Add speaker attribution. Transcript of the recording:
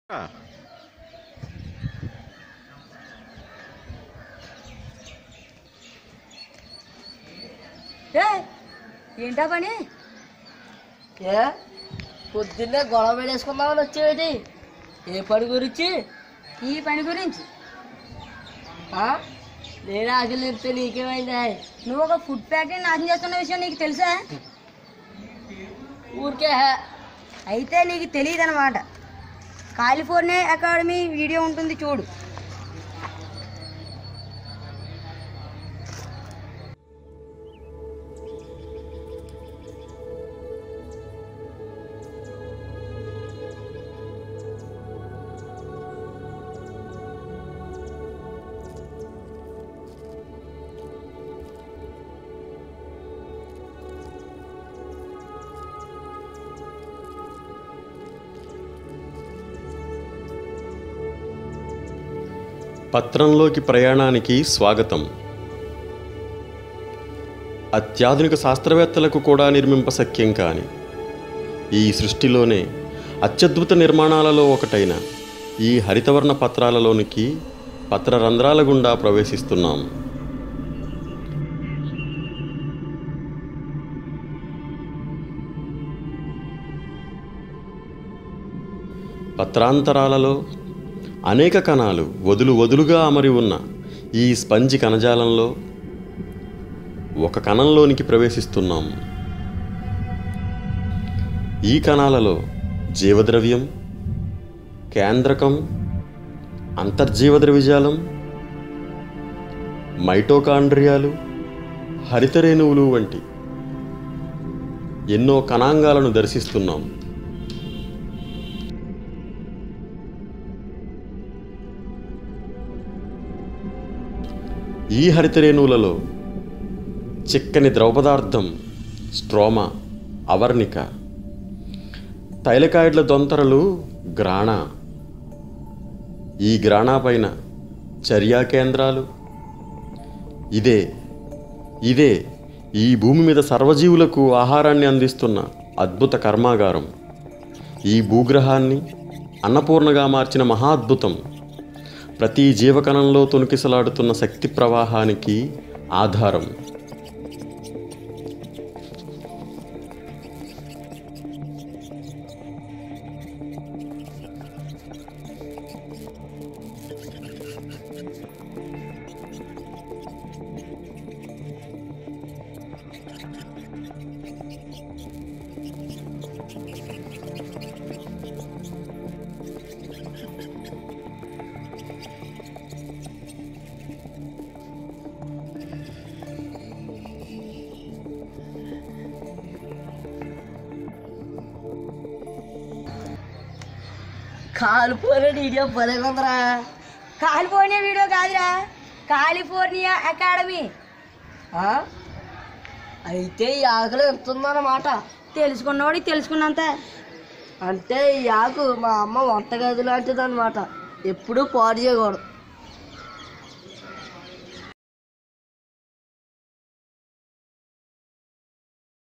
Speaker 1: ఏ ఏంటా పని
Speaker 2: ఏ పొద్దున్నే గొడవ పెట్టేసుకుందామని వచ్చేది ఏ పని గురించి
Speaker 1: ఈ పని గురించి
Speaker 2: ఆ? నేను ఆకలి చెప్తే నీకేమైందా
Speaker 1: నువ్వు ఒక ఫుడ్ ఫ్యాక్టరీ నాశనం చేస్తున్న విషయం నీకు తెలుసా
Speaker 2: ఊరికే
Speaker 1: అయితే నీకు తెలియదు అనమాట కాలిఫోర్నియా అకాడమీ వీడియో ఉంటుంది చూడు
Speaker 3: పత్రంలోకి ప్రయాణానికి స్వాగతం అత్యాధునిక శాస్త్రవేత్తలకు కూడా నిర్మింపశక్యం కాని ఈ సృష్టిలోనే అత్యద్భుత నిర్మాణాలలో ఒకటైన ఈ హరితవర్ణ పత్రాలలోనికి పత్ర రంధ్రాల గుండా ప్రవేశిస్తున్నాం పత్రాంతరాలలో అనేక కణాలు వదులు వదులుగా అమరి ఉన్న ఈ స్పంజి కణజాలంలో ఒక కణంలోనికి ప్రవేశిస్తున్నాం ఈ కణాలలో జీవద్రవ్యం కేంద్రకం అంతర్జీవ ద్రవిజాలం మైటోకాండ్రియాలు హరితరేణువులు వంటి ఎన్నో కణాంగాలను దర్శిస్తున్నాం ఈ హరితరేణువులలో చిక్కని ద్రవపదార్థం స్ట్రోమా అవర్ణిక తైలకాయిడ్ల దొంతరలు గ్రాణ ఈ గ్రాణా పైన చర్యా కేంద్రాలు ఇదే ఇదే ఈ భూమి మీద సర్వజీవులకు ఆహారాన్ని అందిస్తున్న అద్భుత కర్మాగారం ఈ భూగ్రహాన్ని అన్నపూర్ణగా మార్చిన మహాద్భుతం ప్రతి జీవకణంలో తొణికిసలాడుతున్న శక్తి ప్రవాహానికి ఆధారం
Speaker 2: కాలిపోయిన వీడియో భలే ఉందరా
Speaker 1: కాలిఫోర్నియా వీడియో కాదురా కాలిఫోర్నియా అకాడమీ
Speaker 2: ఆ? అయితే ఈ ఆకులు ఎంతుందన్నమాట
Speaker 1: తెలుసుకున్నవాడికి తెలుసుకున్నంత
Speaker 2: అంటే ఈ ఆకు మా అమ్మ వంటగది లాంటిది అనమాట ఎప్పుడూ పాడు చేయకూడదు